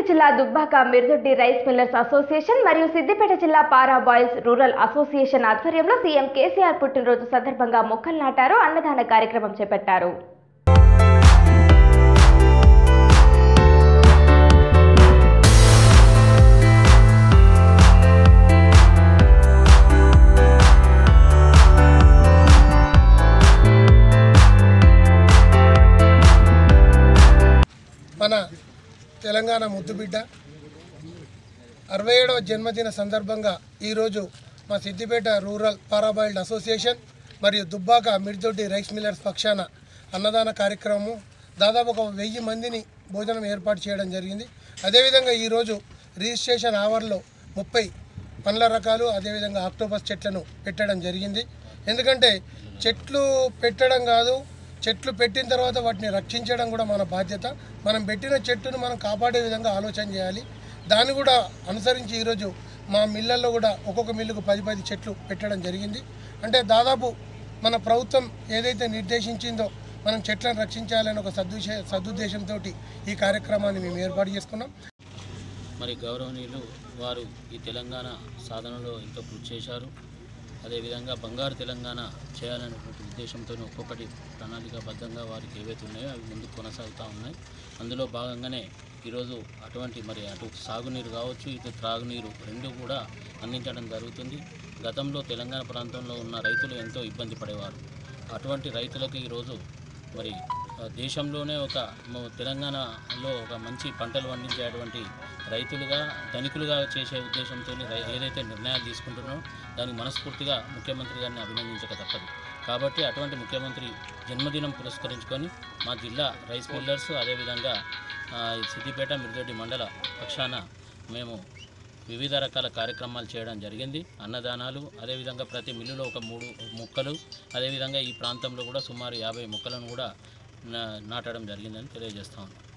జిల్లా Dubbaka Mirdoddi rice millers association మరియు సిద్దిపేట జిల్లా పారా బాయ్స్ రూరల్ అసోసియేషన్ ఆధ్వర్యంలో సీఎం కేసీఆర్ పుట్టినరోజు సందర్భంగా మొక్కలు నాటారు అన్నదాన కార్యక్రమం చేపట్టారు మన తెలంగాణ ముద్దుబిడ్డ అరవై ఏడవ జన్మదిన సందర్భంగా ఈరోజు మా సిద్దిపేట రూరల్ పారాబాయిల్డ్ అసోసియేషన్ మరియు దుబ్బాక మిర్దొడ్డి రైస్ మిల్లర్స్ పక్షాన అన్నదాన కార్యక్రమము దాదాపు ఒక వెయ్యి మందిని భోజనం ఏర్పాటు చేయడం జరిగింది అదేవిధంగా ఈరోజు రిజిస్ట్రేషన్ అవర్లో ముప్పై పండ్ల రకాలు అదేవిధంగా ఆక్టోపస్ చెట్లను పెట్టడం జరిగింది ఎందుకంటే చెట్లు పెట్టడం కాదు చెట్లు పెట్టిన తర్వాత వాటిని రక్షించడం కూడా మన బాధ్యత మనం పెట్టిన చెట్టును మనం కాపాడే విధంగా ఆలోచన చేయాలి దాన్ని కూడా అనుసరించి ఈరోజు మా మిల్లల్లో కూడా ఒక్కొక్క మిల్లుకు పది పది చెట్లు పెట్టడం జరిగింది అంటే దాదాపు మన ప్రభుత్వం ఏదైతే నిర్దేశించిందో మనం చెట్లను రక్షించాలని ఒక సదుద్దేశ సదుద్దేశంతో ఈ కార్యక్రమాన్ని మేము ఏర్పాటు చేసుకున్నాం మరి గౌరవనీయులు వారు ఈ తెలంగాణ సాధనలో ఎంతో కృషి చేశారు అదేవిధంగా బంగారు తెలంగాణ చేయాలనేటువంటి ఉద్దేశంతో ఒక్కొక్కటి ప్రణాళికాబద్ధంగా వారికి ఏవైతే ఉన్నాయో అవి ముందుకు కొనసాగుతూ ఉన్నాయి అందులో భాగంగానే ఈరోజు అటువంటి మరి అటు సాగునీరు కావచ్చు ఇటు త్రాగునీరు రెండు కూడా అందించడం జరుగుతుంది గతంలో తెలంగాణ ప్రాంతంలో ఉన్న రైతులు ఎంతో ఇబ్బంది పడేవారు అటువంటి రైతులకు ఈరోజు మరి ఆ, దేశంలోనే ఒక మ- తెలంగాణలో ఒక మంచి పంటలు పండించేటువంటి రైతులుగా ధనికులుగా చేసే ఉద్దేశంతో ఏదైతే నిర్ణయాలు తీసుకుంటున్నారో దానికి మనస్ఫూర్తిగా ముఖ్యమంత్రి గారిని అభినందించక తప్పదు కాబట్టి అటువంటి ముఖ్యమంత్రి జన్మదినం పురస్కరించుకొని మా జిల్లా రైస్ మిల్లర్స్ అదేవిధంగా ఆ, ఈ సిద్దిపేట మిర్దొడ్డి మండల పక్షాన మేము వివిధ రకాల కార్యక్రమాలు చేయడం జరిగింది అన్నదానాలు అదేవిధంగా ప్రతి మిల్లులో ఒక మూడు మొక్కలు అదేవిధంగా ఈ ప్రాంతంలో కూడా సుమారు యాభై మొక్కలను కూడా నా- నాటడం జరిగిందని తెలియజేస్తా ఉన్నాం